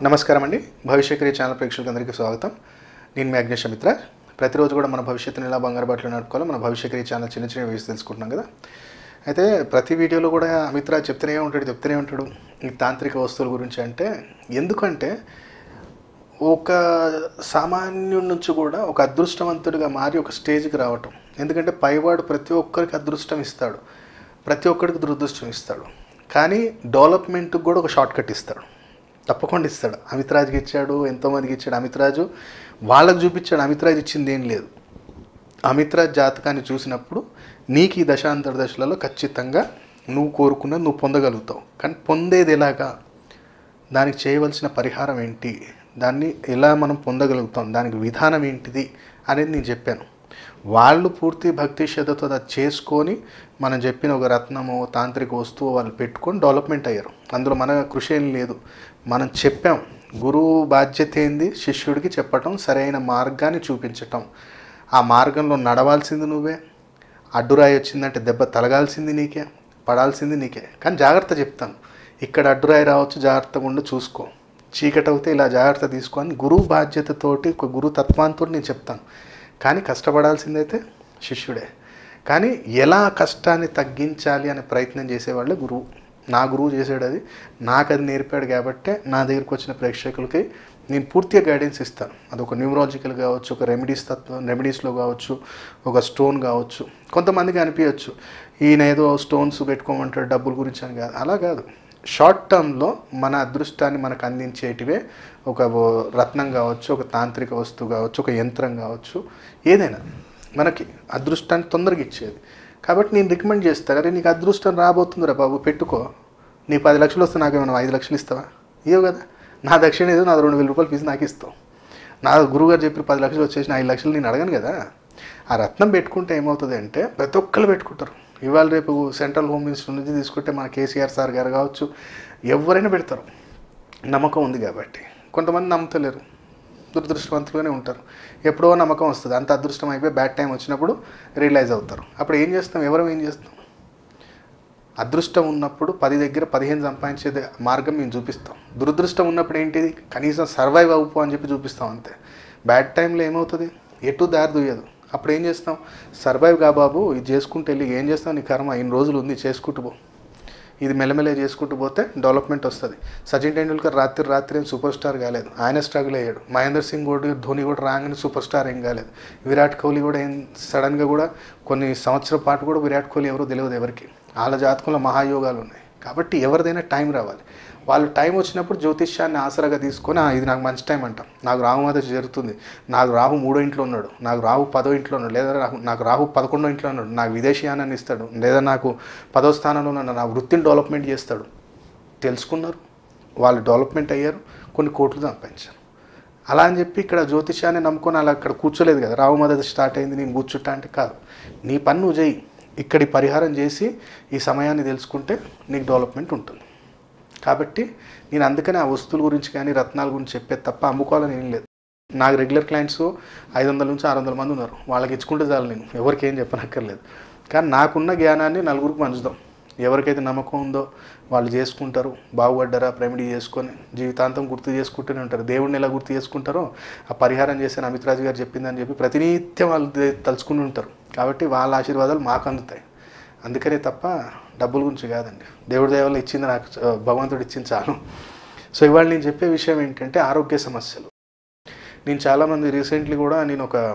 నమస్కారం అండి భవిష్యక్రియ ఛానల్ ప్రేక్షకులందరికీ స్వాగతం నేను మీ అగ్నేష్ మిత్ర ప్రతిరోజు కూడా మన భవిష్యత్తుని ఎలా బంగారు బాటలో నడుపుకోవాలో మన భవిష్యక్రియ ఛానల్ చిన్న చిన్న వేసి తెలుసుకుంటున్నాం కదా అయితే ప్రతి వీడియోలో కూడా అమిత్ర చెప్తూనే ఉంటాడు చెప్తూనే ఉంటాడు ఈ తాంత్రిక వస్తువుల గురించి అంటే ఎందుకంటే ఒక సామాన్యుడి నుంచి కూడా ఒక అదృష్టవంతుడిగా మారి ఒక స్టేజ్కి రావటం ఎందుకంటే పైవాడు ప్రతి ఒక్కరికి అదృష్టం ఇస్తాడు ప్రతి ఒక్కరికి దురదృష్టం ఇస్తాడు కానీ డెవలప్మెంట్కి కూడా ఒక షార్ట్ కట్ ఇస్తాడు తప్పకుండా ఇస్తాడు అమిత్రాజ్కి ఇచ్చాడు ఎంతోమందికి ఇచ్చాడు అమిత్రాజు వాళ్ళకి చూపించాడు అమిత్రాజ్ ఇచ్చింది ఏం లేదు అమిత్రాజ్ జాతకాన్ని చూసినప్పుడు నీకు ఈ దశాంతర దశలలో ఖచ్చితంగా నువ్వు కోరుకున్నది నువ్వు పొందగలుగుతావు కానీ పొందేది ఎలాగా దానికి చేయవలసిన పరిహారం ఏంటి దాన్ని ఎలా మనం పొందగలుగుతాం దానికి విధానం ఏంటిది అనేది నేను చెప్పాను వాళ్ళు పూర్తి భక్తి శ్రద్ధతో అది చేసుకొని మనం చెప్పిన ఒక రత్నము తాంత్రిక వస్తువు వాళ్ళు పెట్టుకొని డెవలప్మెంట్ అయ్యారు అందులో మన కృషి ఏం లేదు మనం చెప్పాం గురువు బాధ్యత ఏంది శిష్యుడికి చెప్పటం సరైన మార్గాన్ని చూపించటం ఆ మార్గంలో నడవాల్సింది నువ్వే అడ్డురాయి వచ్చిందంటే దెబ్బ తలగాల్సింది నీకే పడాల్సింది నీకే కానీ జాగ్రత్త చెప్తాను ఇక్కడ అడ్డురాయి రావచ్చు జాగ్రత్తగా ఉండి చూసుకో చీకటి అవుతే ఇలా జాగ్రత్త తీసుకొని గురువు బాధ్యతతోటి ఒక గురు తత్వాంతో నేను చెప్తాను కానీ కష్టపడాల్సిందైతే శిష్యుడే కానీ ఎలా కష్టాన్ని తగ్గించాలి అనే ప్రయత్నం చేసేవాళ్ళే గురువు నా గురువు చేసాడు అది నాకు అది నేర్పాడు కాబట్టే నా దగ్గరికి వచ్చిన ప్రేక్షకులకి నేను పూర్తిగా గైడెన్స్ ఇస్తాను అది ఒక న్యూమరాలజికల్ కావచ్చు ఒక రెమెడీస్ తత్వం రెమెడీస్లో కావచ్చు ఒక స్టోన్ కావచ్చు కొంతమందికి అనిపించవచ్చు ఈయన ఏదో స్టోన్స్ పెట్టుకోమంటాడు డబ్బుల గురించి అని కాదు అలా కాదు షార్ట్ టర్మ్లో మన అదృష్టాన్ని మనకు అందించేటివే ఒక ఓ- రత్నం కావచ్చు ఒక తాంత్రిక వస్తువు కావచ్చు ఒక యంత్రం కావచ్చు ఏదైనా మనకి అదృష్టాన్ని తొందరగా ఇచ్చేది కాబట్టి నేను రికమెండ్ చేస్తాను అరే నీకు అదృష్టం రాబోతుందిరా బాబు పెట్టుకో నీ పది లక్షలు వస్తే నాకు ఏమైనా ఐదు లక్షలు ఇస్తావా ఇవ్వవు కదా నా దక్షిణ ఏదో నాది రెండు వేల రూపాయలు ఫీజు నాకు ఇస్తావు నా గురువుగారు చెప్పి పది లక్షలు వచ్చేసిన ఐదు లక్షలు నేను అడగను కదా ఆ రత్నం పెట్టుకుంటే ఏమవుతుంది అంటే ప్రతి ఒక్కరు పెట్టుకుంటారు ఇవాళ రేపు సెంట్రల్ హోమ్ మినిస్టర్ నుంచి తీసుకుంటే మన కేసీఆర్ సార్ గారు కావచ్చు ఎవరైనా పెడతారు నమ్మకం ఉంది కాబట్టి కొంతమంది నమ్ముతలేరు దురదృష్టవంతులుగానే ఉంటారు ఎప్పుడో నమ్మకం వస్తుంది అంత అదృష్టం అయిపోయి బ్యాడ్ టైం వచ్చినప్పుడు రియలైజ్ అవుతారు అప్పుడు ఏం చేస్తాం ఎవరం ఏం చేస్తాం అదృష్టం ఉన్నప్పుడు పది దగ్గర పదిహేను సంపాదించేది మార్గం మేము చూపిస్తాం దురదృష్టం ఉన్నప్పుడు ఏంటిది కనీసం సర్వైవ్ అవ్వు అని చెప్పి చూపిస్తాం అంతే బ్యాడ్ టైంలో ఏమవుతుంది ఎటు దారి దుయ్యదు అప్పుడు ఏం చేస్తాం సర్వైవ్ కా బాబు ఇది చేసుకుంటూ వెళ్ళి ఏం చేస్తాం నీ కర్మ ఇన్ని రోజులు ఉంది చేసుకుంటూ పో ఇది మెల్లమెల్ల చేసుకుంటూ పోతే డెవలప్మెంట్ వస్తుంది సచిన్ టెండూల్కర్ రాత్రి రాత్రి ఏం సూపర్ స్టార్ కాలేదు ఆయన స్ట్రగుల్ అయ్యాడు మహేందర్ సింగ్ కూడా ధోని కూడా రాగానే సూపర్ స్టార్ ఏం కాలేదు విరాట్ కోహ్లీ కూడా ఏం సడన్గా కూడా కొన్ని సంవత్సరాల పాటు కూడా విరాట్ కోహ్లీ ఎవరో తెలియదు ఎవరికి వాళ్ళ జాతకంలో మహాయోగాలు ఉన్నాయి కాబట్టి ఎవరిదైనా టైం రావాలి వాళ్ళు టైం వచ్చినప్పుడు జ్యోతిష్యాన్ని ఆసరాగా తీసుకొని "ఆ, ఇది నాకు మంచి టైం అంటాం నాకు రాహు మాత జరుగుతుంది నాకు రాహు మూడో ఇంట్లో ఉన్నాడు నాకు రాహు పదో ఇంట్లో ఉన్నాడు లేదా రాహు నాకు రాహు పదకొండో ఇంట్లో ఉన్నాడు నాకు విదేశీయానాన్ని ఇస్తాడు లేదా నాకు పదో స్థానంలో ఉన్నాడు నా వృత్తిని డెవలప్మెంట్ చేస్తాడు తెలుసుకున్నారు వాళ్ళు డెవలప్మెంట్ అయ్యారు కొన్ని కోట్లు సంపాదించారు అలా అని చెప్పి ఇక్కడ జ్యోతిష్యాన్ని నమ్ముకొని అలా అక్కడ కూర్చోలేదు కదా రావు మదది స్టార్ట్ అయింది నేను కూర్చుంటా అంటే కాదు నీ పని నువ్వు చేయి ఇక్కడి పరిహారం చేసి ఈ సమయాన్ని తెలుసుకుంటే నీకు డెవలప్మెంట్ ఉంటుంది కాబట్టి నేను అందుకనే ఆ వస్తువుల గురించి కానీ రత్నాల గురించి చెప్పేది తప్ప అమ్ముకోవాలని ఏం లేదు నాకు రెగ్యులర్ క్లయింట్స్ ఐదు వందల నుంచి ఆరు వందల మంది ఉన్నారు వాళ్ళకి ఇచ్చుకుంటే చాలు నేను ఎవరికి ఏం చెప్పనక్కర్లేదు కానీ నాకున్న జ్ఞానాన్ని నలుగురికి పంచుదాం ఎవరికైతే నమ్మకం ఉందో వాళ్ళు చేసుకుంటారు బాగుపడ్డారా ప్రెమిడీ చేసుకొని జీవితాంతం గుర్తు చేసుకుంటూనే ఉంటారు దేవుడిని ఎలా గుర్తు చేసుకుంటారో ఆ పరిహారం చేశాను అమిత్రాజు గారు చెప్పిందని చెప్పి ప్రతినిత్యం వాళ్ళు దే- తలుచుకుని ఉంటారు కాబట్టి వాళ్ళ ఆశీర్వాదాలు మాకు అందుతాయి అందుకనే తప్ప డబ్బుల గురించి కాదండి దేవుడి దయవల్ల ఇచ్చింది నాకు చ- భగవంతుడు ఇచ్చింది చాలు సో ఇవాళ నేను చెప్పే విషయం ఏంటంటే ఆరోగ్య సమస్యలు నేను చాలామంది రీసెంట్లీ కూడా నేను ఒక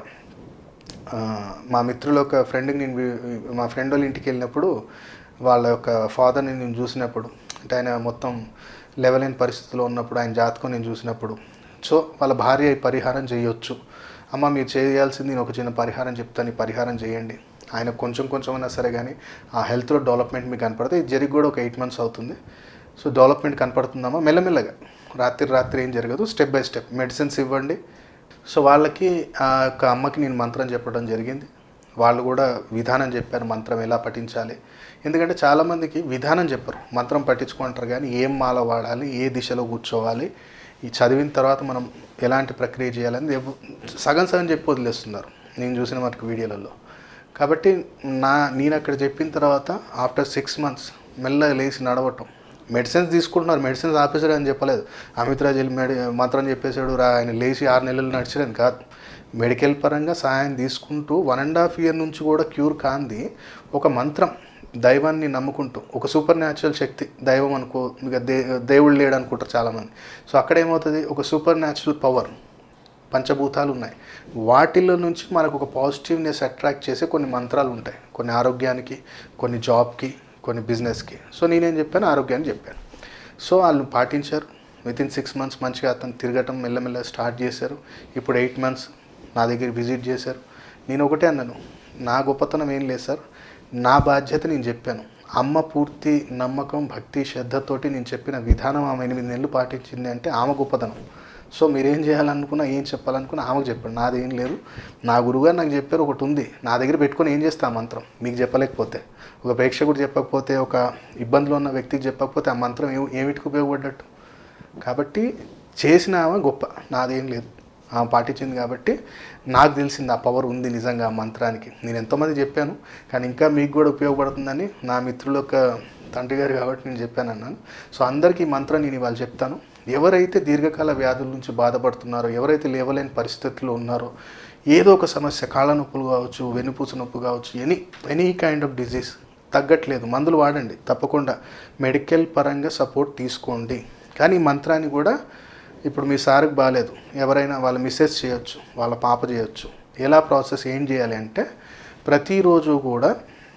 ఆ, మా మిత్రుల ఒక ఫ్రెండ్కి నేను వి- మా ఫ్రెండ్ వాళ్ళ ఇంటికి వెళ్ళినప్పుడు వాళ్ళ యొక్క ఫాదర్ని నేను చూసినప్పుడు అంటే ఆయన మొత్తం లెవెల్ అయిన పరిస్థితిలో ఉన్నప్పుడు ఆయన జాతకం నేను చూసినప్పుడు సో వాళ్ళ భార్య ఈ పరిహారం చేయొచ్చు అమ్మ మీరు చేయాల్సింది నేను ఒక చిన్న పరిహారం చెప్తాను ఈ పరిహారం చేయండి ఆయన కొంచెం కొంచెం అయినా సరే కానీ ఆ హెల్త్లో డెవలప్మెంట్ మీకు కనపడుతుంది ఇది జరిగి కూడా ఒక ఎయిట్ మంత్స్ అవుతుంది సో డెవలప్మెంట్ కనపడుతుందమ్మా మెల్లమెల్లగా రాత్రి రాత్రి ఏం జరగదు స్టెప్ బై స్టెప్ మెడిసిన్స్ ఇవ్వండి సో వాళ్ళకి ఆ యొక్క అమ్మకి నేను మంత్రం చెప్పడం జరిగింది వాళ్ళు కూడా విధానం చెప్పారు మంత్రం ఎలా పఠించాలి ఎందుకంటే చాలామందికి విధానం చెప్పరు మంత్రం పట్టించుకుంటారు కానీ ఏం మాల వాడాలి ఏ దిశలో కూర్చోవాలి ఈ చదివిన తర్వాత మనం ఎలాంటి ప్రక్రియ చేయాలని ఎవ్వ- సగం సగం చెప్పి వదిలేస్తున్నారు నేను చూసిన మనకు వీడియోలలో కాబట్టి నా నేను అక్కడ చెప్పిన తర్వాత ఆఫ్టర్ సిక్స్ మంత్స్ మెల్లగా లేచి నడవటం మెడిసిన్స్ తీసుకుంటున్నారు మెడిసిన్స్ ఆపేసాడు అని చెప్పలేదు అమిత్ రాజ్ వెళ్ళి మెడి మంత్రం చెప్పేశాడు రా ఆయన లేచి ఆరు నెలలు నడిచాడని కాదు మెడికల్ పరంగా సహాయం తీసుకుంటూ వన్ అండ్ హాఫ్ ఇయర్ నుంచి కూడా క్యూర్ కాంది ఒక మంత్రం దైవాన్ని నమ్ముకుంటూ ఒక సూపర్ న్యాచురల్ శక్తి దైవం అనుకో ఇక దే దేవుడు లేడు అనుకుంటారు చాలామంది సో అక్కడ ఏమవుతుంది ఒక సూపర్ న్యాచురల్ పవర్ పంచభూతాలు ఉన్నాయి వాటిల్లో నుంచి మనకు ఒక పాజిటివ్నెస్ అట్రాక్ట్ చేసే కొన్ని మంత్రాలు ఉంటాయి కొన్ని ఆరోగ్యానికి కొన్ని జాబ్కి కొన్ని బిజినెస్కి సో నేనేం చెప్పాను ఆరోగ్యాన్ని చెప్పాను సో వాళ్ళు పాటించారు విత్ ఇన్ సిక్స్ మంత్స్ మంచిగా అతను తిరగటం మెల్లమెల్ల స్టార్ట్ చేశారు ఇప్పుడు ఎయిట్ మంత్స్ నా దగ్గర విజిట్ చేశారు నేను ఒకటే అన్నాను నా గొప్పతనం ఏం లేదు సార్ నా బాధ్యత నేను చెప్పాను అమ్మ పూర్తి నమ్మకం భక్తి శ్రద్ధతోటి నేను చెప్పిన విధానం ఆమె ఎనిమిది నెలలు పాటించింది అంటే ఆమె గొప్పతనం సో మీరేం చేయాలనుకున్నా ఏం చెప్పాలనుకున్నా ఆమెకు చెప్పండి నాదేం లేదు నా గురువుగారు నాకు చెప్పారు ఒకటి ఉంది నా దగ్గర పెట్టుకొని ఏం చేస్తా ఆ మంత్రం మీకు చెప్పలేకపోతే ఒక ప్రేక్షకుడు చెప్పకపోతే ఒక ఇబ్బందిలో ఉన్న వ్యక్తికి చెప్పకపోతే ఆ మంత్రం ఏమి ఏమిటికి ఉపయోగపడ్డట్టు కాబట్టి చేసిన ఆమె గొప్ప నాదేం లేదు ఆమె పాటించింది కాబట్టి నాకు తెలిసింది ఆ పవర్ ఉంది నిజంగా ఆ మంత్రానికి నేను ఎంతోమంది చెప్పాను కానీ ఇంకా మీకు కూడా ఉపయోగపడుతుందని నా మిత్రుల యొక్క తండ్రి గారు కాబట్టి నేను చెప్పాను అన్నాను సో అందరికీ ఈ మంత్రం నేను ఇవాళ చెప్తాను ఎవరైతే దీర్ఘకాల వ్యాధుల నుంచి బాధపడుతున్నారో ఎవరైతే లేవలేని పరిస్థితుల్లో ఉన్నారో ఏదో ఒక సమస్య కాళ్ళ నొప్పులు కావచ్చు వెన్నుపూస నొప్పి కావచ్చు any any kind of disease తగ్గట్లేదు మందులు వాడండి తప్పకుండా మెడికల్ పరంగా సపోర్ట్ తీసుకోండి కానీ ఈ మంత్రాన్ని కూడా ఇప్పుడు మీ సార్కి బాగాలేదు ఎవరైనా వాళ్ళ మిస్సెస్ చేయొచ్చు వాళ్ళ పాప చేయొచ్చు ఎలా ప్రాసెస్ ఏం చేయాలి అంటే ప్రతిరోజు కూడా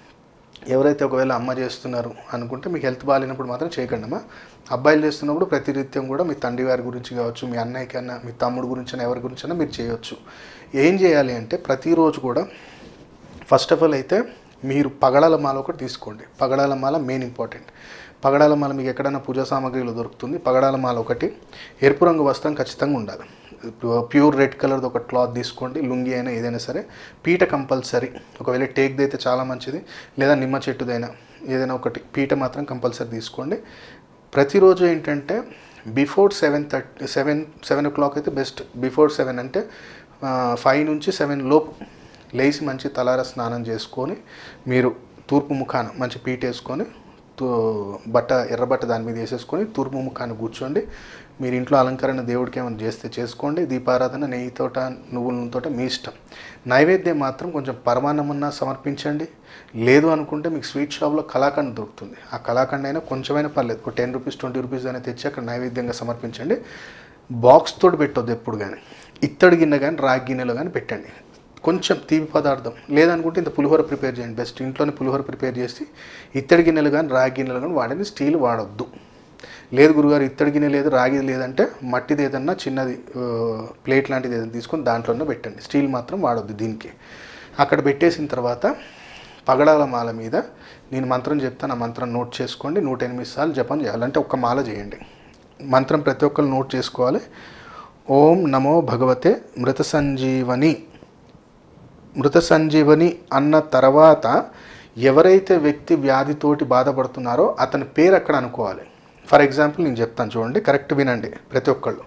ఎవరైతే ఒకవేళ అమ్మ చేస్తున్నారు అనుకుంటే మీకు హెల్త్ బాగాలేనప్పుడు మాత్రం చేయకండి అమ్మా అబ్బాయిలు చేస్తున్నప్పుడు ప్రతినిత్యం కూడా మీ తండ్రి గారి గురించి కావచ్చు మీ అన్నయ్యకి అన్న మీ తమ్ముడు గురించి అయినా ఎవరి గురించి అయినా మీరు చేయొచ్చు ఏం చేయాలి అంటే ప్రతిరోజు కూడా ఫస్ట్ ఆఫ్ ఆల్ అయితే మీరు పగడాల మాల ఒకటి తీసుకోండి పగడాల మాల మెయిన్ ఇంపార్టెంట్ పగడాల మాల మీకు ఎక్కడైనా పూజా సామాగ్రిలో దొరుకుతుంది పగడాల మాల ఒకటి ఎరుపు రంగు వస్త్రం ఖచ్చితంగా ఉండాలి ప్యూర్ రెడ్ కలర్ది ఒక క్లాత్ తీసుకోండి లుంగి అయినా ఏదైనా సరే పీట కంపల్సరీ ఒకవేళ టేక్ది అయితే చాలా మంచిది లేదా నిమ్మ చెట్టుదైనా ఏదైనా ఒకటి పీట మాత్రం కంపల్సరీ తీసుకోండి ప్రతిరోజు ఏంటంటే before seven thirty seven seven o'clock అయితే బెస్ట్ బిఫోర్ సెవెన్ అంటే ఫైవ్ నుంచి సెవెన్ లోపు లేచి మంచి తలార స్నానం చేసుకొని మీరు తూర్పు ముఖాన మంచి పీట వేసుకొని తూ బట్ట ఎర్ర బట్ట దాని మీద వేసేసుకొని తూర్పు ముఖాన్ని కూర్చోండి మీరు ఇంట్లో అలంకరణ దేవుడికి ఏమైనా చేస్తే చేసుకోండి దీపారాధన నెయ్యితోట నువ్వుల నూనెతోట మీ ఇష్టం నైవేద్యం మాత్రం కొంచెం పరమాన్నమన్నా సమర్పించండి లేదు అనుకుంటే మీకు స్వీట్ షాప్లో కలాకండ్ దొరుకుతుంది ఆ కలాకండ్ అయినా కొంచెమైనా పర్లేదు ఒక టెన్ రూపీస్ ట్వంటీ రూపీస్ అయినా తెచ్చి అక్కడ నైవేద్యంగా సమర్పించండి బాక్స్ తోటి పెట్టొద్దు ఎప్పుడు కానీ ఇత్తడి గిన్నె కానీ రాగి గిన్నెలో కానీ పెట్టండి కొంచెం తీపి పదార్థం లేదనుకుంటే ఇంత పులిహోర ప్రిపేర్ చేయండి బెస్ట్ ఇంట్లోనే పులిహోర ప్రిపేర్ చేసి ఇత్తడి గిన్నెలు కానీ రాగి గిన్నెలు కానీ వాడండి స్టీల్ వాడొద్దు లేదు గురుగారు ఇత్తడి గిన్నె లేదు రాగిది లేదంటే మట్టిది ఏదన్నా చిన్నది ఆ, ప్లేట్ లాంటిది ఏదైనా తీసుకొని దాంట్లోనే పెట్టండి స్టీల్ మాత్రం వాడొద్దు దీనికి అక్కడ పెట్టేసిన తర్వాత పగడాల మాల మీద నేను మంత్రం చెప్తాను ఆ మంత్రం నోట్ చేసుకోండి నూట ఎనిమిది సార్లు జపం చేయాలంటే ఒక్క మాల చేయండి మంత్రం ప్రతి ఒక్కరు నోట్ చేసుకోవాలి ఓం నమో భగవతే మృత సంజీవని మృత సంజీవని అన్న తర్వాత ఎవరైతే వ్యక్తి వ్యాధితోటి బాధపడుతున్నారో అతని పేరు అక్కడ అనుకోవాలి ఫర్ ఎగ్జాంపుల్ నేను చెప్తాను చూడండి కరెక్ట్ వినండి ప్రతి ఒక్కళ్ళు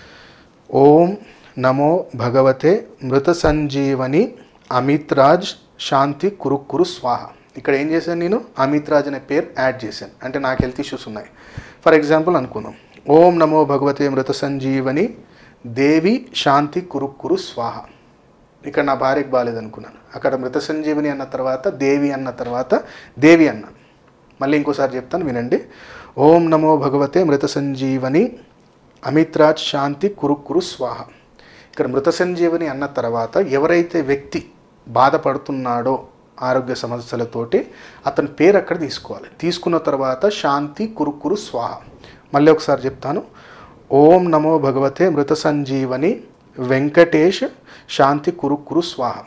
ఓం నమో భగవతే మృత సంజీవని అమిత్ రాజ్ శాంతి కురు కురు స్వాహ ఇక్కడ ఏం చేశాను నేను అమిత్ రాజ్ అనే పేరు యాడ్ చేశాను అంటే నాకు హెల్త్ ఇష్యూస్ ఉన్నాయి ఫర్ ఎగ్జాంపుల్ అనుకుందాం ఓం నమో భగవతే మృత సంజీవని దేవి శాంతి కురు కురు స్వాహ ఇక్కడ నా భార్యకు బాగాలేదనుకున్నాను అక్కడ మృత సంజీవని అన్న తర్వాత దేవి అన్న తర్వాత దేవి అన్నాను మళ్ళీ ఇంకోసారి చెప్తాను వినండి ఓం నమో భగవతే మృత సంజీవని అమిత్రాజ్ శాంతి కురు కురు స్వాహ ఇక్కడ మృత సంజీవని అన్న తర్వాత ఎవరైతే వ్యక్తి బాధపడుతున్నాడో ఆరోగ్య సమస్యలతోటి అతని పేరు అక్కడ తీసుకోవాలి తీసుకున్న తర్వాత శాంతి కురు కురు స్వాహ మళ్ళీ ఒకసారి చెప్తాను ఓం నమో భగవతే మృత సంజీవని వెంకటేష్ శాంతి కురు కురు స్వాహ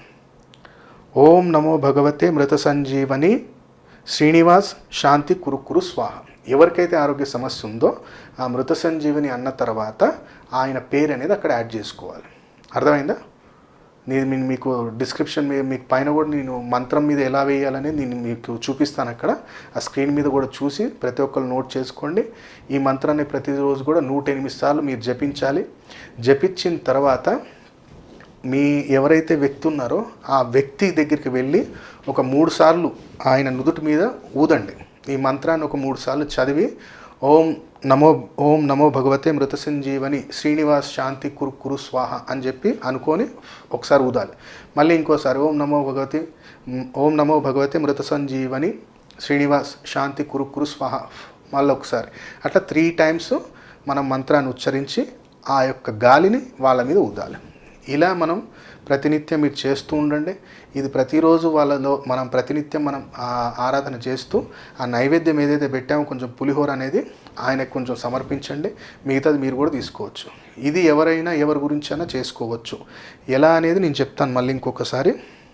ఓం నమో భగవతే మృత సంజీవని శ్రీనివాస్ శాంతి కురు కురు స్వాహ ఎవరికైతే ఆరోగ్య సమస్య ఉందో ఆ మృత సంజీవని అన్న తర్వాత ఆయన పేరు అనేది అక్కడ యాడ్ చేసుకోవాలి అర్థమైందా నేను మీ- మీకు డిస్క్రిప్షన్ మీద మీకు పైన కూడా నేను మంత్రం మీద ఎలా వేయాలనేది నేను మీకు చూపిస్తాను అక్కడ ఆ స్క్రీన్ మీద కూడా చూసి ప్రతి ఒక్కరు నోట్ చేసుకోండి ఈ మంత్రాన్ని ప్రతిరోజు కూడా నూట ఎనిమిది సార్లు మీరు జపించాలి జపించిన తర్వాత మీ ఎవరైతే వ్యక్తి ఉన్నారో ఆ వ్యక్తి దగ్గరికి వెళ్ళి ఒక మూడు సార్లు ఆయన నుదుటి మీద ఊదండి ఈ మంత్రాన్ని ఒక మూడు సార్లు చదివి ఓం నమో ఓం నమో భగవతే మృత సంజీవని శ్రీనివాస్ శాంతి కురు కురు స్వాహ అని చెప్పి అనుకొని ఒకసారి ఊదాలి మళ్ళీ ఇంకోసారి ఓం నమో భగవతి ఓం నమో భగవతే మృత సంజీవని శ్రీనివాస్ శాంతి కురు కురు స్వాహ మళ్ళీ ఒకసారి అట్లా త్రీ టైమ్స్ మనం మంత్రాన్ని ఉచ్చరించి ఆ యొక్క గాలిని వాళ్ళ మీద ఊదాలి ఇలా మనం ప్రతినిత్యం మీరు చేస్తూ ఉండండి ఇది ప్రతిరోజు వాళ్ళలో మనం ప్రతినిత్యం మనం ఆ ఆరాధన చేస్తూ ఆ నైవేద్యం ఏదైతే పెట్టామో కొంచెం పులిహోర అనేది ఆయనకు కొంచెం సమర్పించండి మిగతాది మీరు కూడా తీసుకోవచ్చు ఇది ఎవరైనా ఎవరి గురించి అయినా చేసుకోవచ్చు ఎలా అనేది నేను చెప్తాను మళ్ళీ ఇంకొకసారి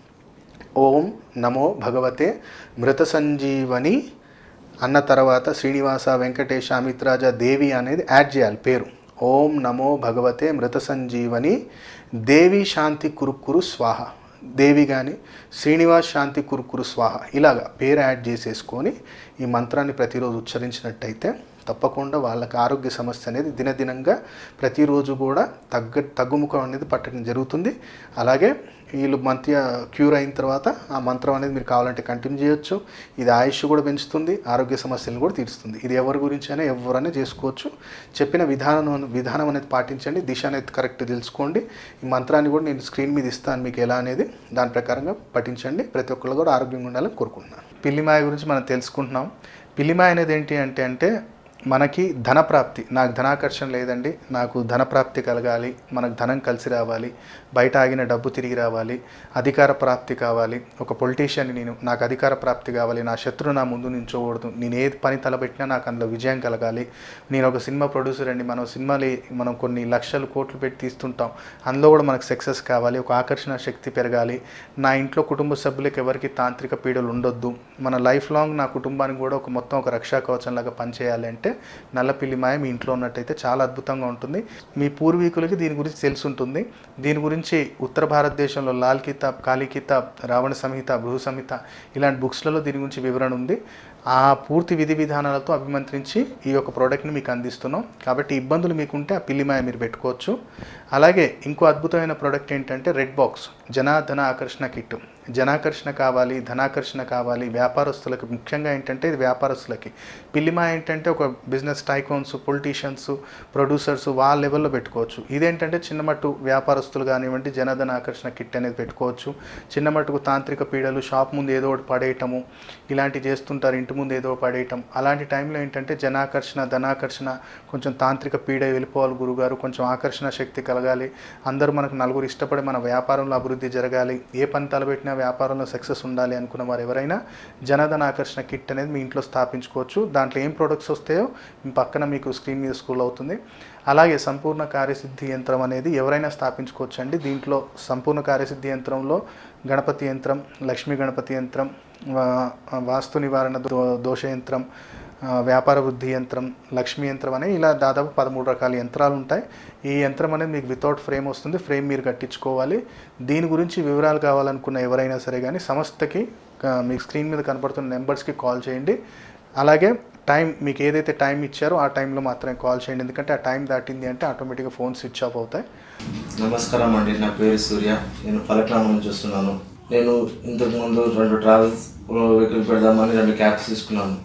ఓం నమో భగవతే మృత సంజీవని అన్న తర్వాత శ్రీనివాస వెంకటేశ అమిత్రాజ దేవి అనేది యాడ్ చేయాలి పేరు ఓం నమో భగవతే మృత సంజీవని దేవి శాంతి కురుకురు స్వాహ దేవి కానీ శ్రీనివాస్ శాంతి కురుకురు స్వాహ ఇలాగా పేరు యాడ్ చేసేసుకొని ఈ మంత్రాన్ని ప్రతిరోజు ఉచ్చరించినట్టయితే తప్పకుండా వాళ్ళకి ఆరోగ్య సమస్య అనేది దినదినంగా ప్రతిరోజు కూడా తగ్గ తగ్గుముఖం అనేది పట్టడం జరుగుతుంది అలాగే వీళ్ళు మంత్య క్యూర్ అయిన తర్వాత ఆ మంత్రం అనేది మీరు కావాలంటే కంటిన్యూ చేయొచ్చు ఇది ఆయుష్ కూడా పెంచుతుంది ఆరోగ్య సమస్యలను కూడా తీరుస్తుంది ఇది ఎవరి గురించి అయినా ఎవరైనా చేసుకోవచ్చు చెప్పిన విధానం విధానం అనేది పాటించండి దిశ అనేది కరెక్ట్ తెలుసుకోండి ఈ మంత్రాన్ని కూడా నేను స్క్రీన్ మీద ఇస్తాను మీకు ఎలా అనేది దాని ప్రకారంగా పఠించండి ప్రతి ఒక్కళ్ళు కూడా ఆరోగ్యంగా ఉండాలని కోరుకుంటున్నాను పిల్లిమాయ గురించి మనం తెలుసుకుంటున్నాం పిల్లిమాయ అనేది ఏంటి అంటే అంటే మనకి ధనప్రాప్తి నాకు ధనాకర్షణ లేదండి నాకు ధనప్రాప్తి కలగాలి మనకు ధనం కలిసి రావాలి బయట ఆగిన డబ్బు తిరిగి రావాలి అధికార ప్రాప్తి కావాలి ఒక పొలిటీషియన్ నేను నాకు అధికార ప్రాప్తి కావాలి నా శత్రువు నా ముందు నించోకూడదు నేను ఏ పని తలపెట్టినా నాకు అందులో విజయం కలగాలి నేను ఒక సినిమా ప్రొడ్యూసర్ అండి మనం సినిమాలు మనం కొన్ని లక్షలు కోట్లు పెట్టి తీస్తుంటాం అందులో కూడా మనకు సక్సెస్ కావాలి ఒక ఆకర్షణ శక్తి పెరగాలి నా ఇంట్లో కుటుంబ సభ్యులకు ఎవరికి తాంత్రిక పీడలు ఉండొద్దు మన లైఫ్ లాంగ్ నా కుటుంబానికి కూడా ఒక మొత్తం ఒక రక్షా కవచంలాగా పనిచేయాలి అంటే నల్లపిల్లి మాయ మీ ఇంట్లో ఉన్నట్టయితే చాలా అద్భుతంగా ఉంటుంది మీ పూర్వీకులకి దీని గురించి తెలిసి ఉంటుంది దీని గురించి ఉత్తర భారతదేశంలో లాల్ కితాబ్ కాళీ కితాబ్ రావణ సంహిత బృహ సంహిత ఇలాంటి బుక్స్లలో దీని గురించి వివరణ ఉంది ఆ పూర్తి విధి విధానాలతో అభిమంత్రించి ఈ యొక్క ప్రోడక్ట్ని మీకు అందిస్తున్నాం కాబట్టి ఇబ్బందులు మీకుంటే ఆ పిల్లిమాయ మీరు పెట్టుకోవచ్చు అలాగే ఇంకో అద్భుతమైన ప్రోడక్ట్ ఏంటంటే రెడ్ బాక్స్ జనాధన ఆకర్షణ కిట్ జనాకర్షణ కావాలి ధనాకర్షణ కావాలి వ్యాపారస్తులకి ముఖ్యంగా ఏంటంటే ఇది వ్యాపారస్తులకి పిల్లిమాయ ఏంటంటే ఒక బిజినెస్ టైకోన్స్ పొలిటీషియన్స్ ప్రొడ్యూసర్స్ వాళ్ళ లెవెల్లో పెట్టుకోవచ్చు ఇదేంటంటే చిన్నమట్టు వ్యాపారస్తులు కానివ్వండి జనధన ఆకర్షణ కిట్ అనేది పెట్టుకోవచ్చు చిన్న మట్టుకు తాంత్రిక పీడలు షాప్ ముందు ఏదో ఒకటి పడేయటము ఇలాంటివి చేస్తుంటారు ఇంటి ముందు ఏదో పడేయటం అలాంటి టైంలో ఏంటంటే జనాకర్షణ ధనాకర్షణ కొంచెం తాంత్రిక పీడ వెళ్ళిపోవాలి గురుగారు కొంచెం ఆకర్షణ శక్తి కలగాలి అందరూ మనకు నలుగురు ఇష్టపడి మన వ్యాపారంలో అభివృద్ధి జరగాలి ఏ పని తలపెట్టినా వ్యాపారంలో సక్సెస్ ఉండాలి అనుకున్న వారు ఎవరైనా జనధన ఆకర్షణ కిట్ అనేది మీ ఇంట్లో స్థాపించుకోవచ్చు దాంట్లో ఏం ప్రొడక్ట్స్ వస్తాయో మీ పక్కన మీకు స్క్రీన్ మీద స్కూల్ అవుతుంది అలాగే సంపూర్ణ కార్యసిద్ధి యంత్రం అనేది ఎవరైనా స్థాపించుకోవచ్చు అండి దీంట్లో సంపూర్ణ కార్యసిద్ధి యంత్రంలో గణపతి యంత్రం లక్ష్మీ గణపతి యంత్రం వా- వాస్తు నివారణ దో- దోష యంత్రం ఆ, వ్యాపార వృద్ధి యంత్రం లక్ష్మీ యంత్రం అనే ఇలా దాదాపు పదమూడు రకాల యంత్రాలు ఉంటాయి ఈ యంత్రం అనేది మీకు వితౌట్ ఫ్రేమ్ వస్తుంది ఫ్రేమ్ మీరు కట్టించుకోవాలి దీని గురించి వివరాలు కావాలనుకున్న ఎవరైనా సరే కానీ సంస్థకి ఆ, మీకు స్క్రీన్ మీద కనపడుతున్న నెంబర్స్కి కాల్ చేయండి అలాగే టైం మీకు ఏదైతే టైం ఇచ్చారో ఆ టైంలో మాత్రమే కాల్ చేయండి ఎందుకంటే ఆ టైం దాటింది అంటే ఆటోమేటిక్గా ఫోన్ స్విచ్ ఆఫ్ అవుతాయి నమస్కారం అండి నా పేరు సూర్య నేను ఫలక్నామా నుంచి వస్తున్నాను నేను ఇంతకు ముందు రెండు ట్రావెల్స్ వెహికల్ పెడదామని రెండు క్యాబ్స్ తీసుకున్నాను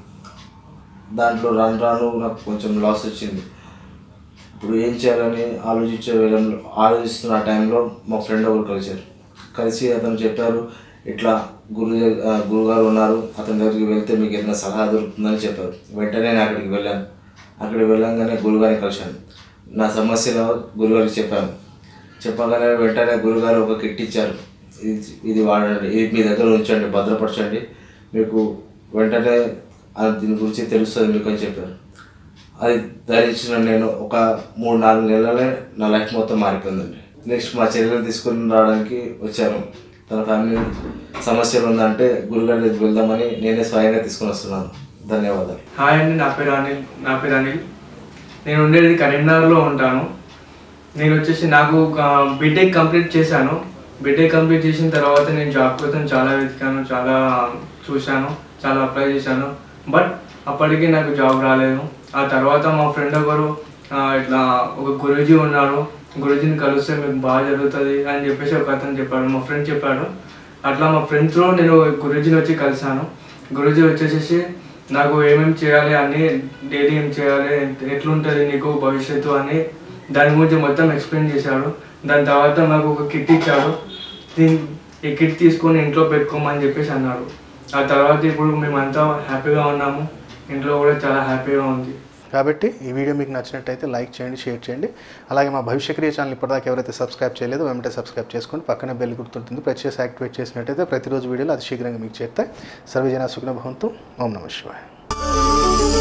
దాంట్లో రాను రాను నాకు కొంచెం లాస్ వచ్చింది ఇప్పుడు ఏం చేయాలని ఆలోచించే వేళ- ఆలోచిస్తున్న ఆ టైంలో మా ఫ్రెండ్ ఒకరు కలిశారు కలిసి అతను చెప్పారు ఇట్లా గురు ఆ, గురుగారు ఉన్నారు అతని దగ్గరికి వెళ్తే మీకు ఏదైనా సలహా దొరుకుతుందని చెప్పారు వెంటనే నేను అక్కడికి వెళ్ళాను అక్కడికి వెళ్ళంగానే గురుగారిని కలిశాను నా సమస్యలో గురుగారికి చెప్పాను చెప్పగానే వెంటనే గురుగారు ఒక కిట్ ఇచ్చారు ఇది ఇది వాడండి ఇది మీ దగ్గర ఉంచండి భద్రపరచండి మీకు వెంటనే ఆ దీని గురించి తెలుస్తుంది మీకు అని చెప్పారు అది ధరించిన నేను ఒక మూడు నాలుగు నెలలే నా లైఫ్ మొత్తం మారిపోయిందండి నెక్స్ట్ మా చెల్లెలు తీసుకుని రావడానికి వచ్చాను తన ఫ్యామిలీ సమస్యలు ఉందంటే గురుగారి దగ్గరికి వెళ్దామని నేనే స్వయంగా తీసుకుని వస్తున్నాను ధన్యవాదాలు హాయ్ అండి నా పేరు అనిల్ నా పేరు అనిల్ నేను ఉండేది కరీంనగర్లో ఉంటాను నేను వచ్చేసి నాకు బీటెక్ కంప్లీట్ చేశాను బీటెక్ కంప్లీట్ చేసిన తర్వాత నేను జాబ్ కోసం చాలా వెతికాను చాలా చూశాను చాలా అప్లై చేశాను బట్ అప్పటికి నాకు జాబ్ రాలేదు ఆ తర్వాత మా ఫ్రెండ్ ఒకరు ఆ, ఇట్లా ఒక గురూజీ ఉన్నారు గురూజీని కలిస్తే మీకు బాగా జరుగుతుంది అని చెప్పేసి ఒక అతను చెప్పాడు మా ఫ్రెండ్ చెప్పాడు అట్లా మా ఫ్రెండ్స్లో నేను గురూజీని వచ్చి కలిశాను గురూజీ వచ్చేసేసి నాకు ఏమేమి చేయాలి అని డైలీ ఏం చేయాలి ఎట్లుంటుంది నీకు భవిష్యత్తు అని దాని గురించి మొత్తం ఎక్స్ప్లెయిన్ చేశాడు దాని తర్వాత మాకు ఒక కిట్ ఇచ్చాడు దీని ఈ కిట్ తీసుకొని ఇంట్లో పెట్టుకోమని చెప్పేసి అన్నాడు ఆ తర్వాత ఇప్పుడు మేమంతా హ్యాపీగా ఉన్నాము ఇంట్లో కూడా చాలా హ్యాపీగా ఉంది కాబట్టి ఈ వీడియో మీకు నచ్చినట్టయితే లైక్ చేయండి షేర్ చేయండి అలాగే మా భవిష్య క్రియ ఛానల్ ఇప్పటిదాకా ఎవరైతే సబ్స్క్రైబ్ చేయలేదో వెంటనే సబ్స్క్రైబ్ చేసుకొని పక్కనే బెల్ గుర్తుంటుంది ప్రెస్ చేసి యాక్టివేట్ చేసినట్టయితే ప్రతిరోజు వీడియోలు అతి శీఘ్రంగా మీకు చేరుతాయి సర్వజన సుఖన భవంతు ఓం నమ శివాయ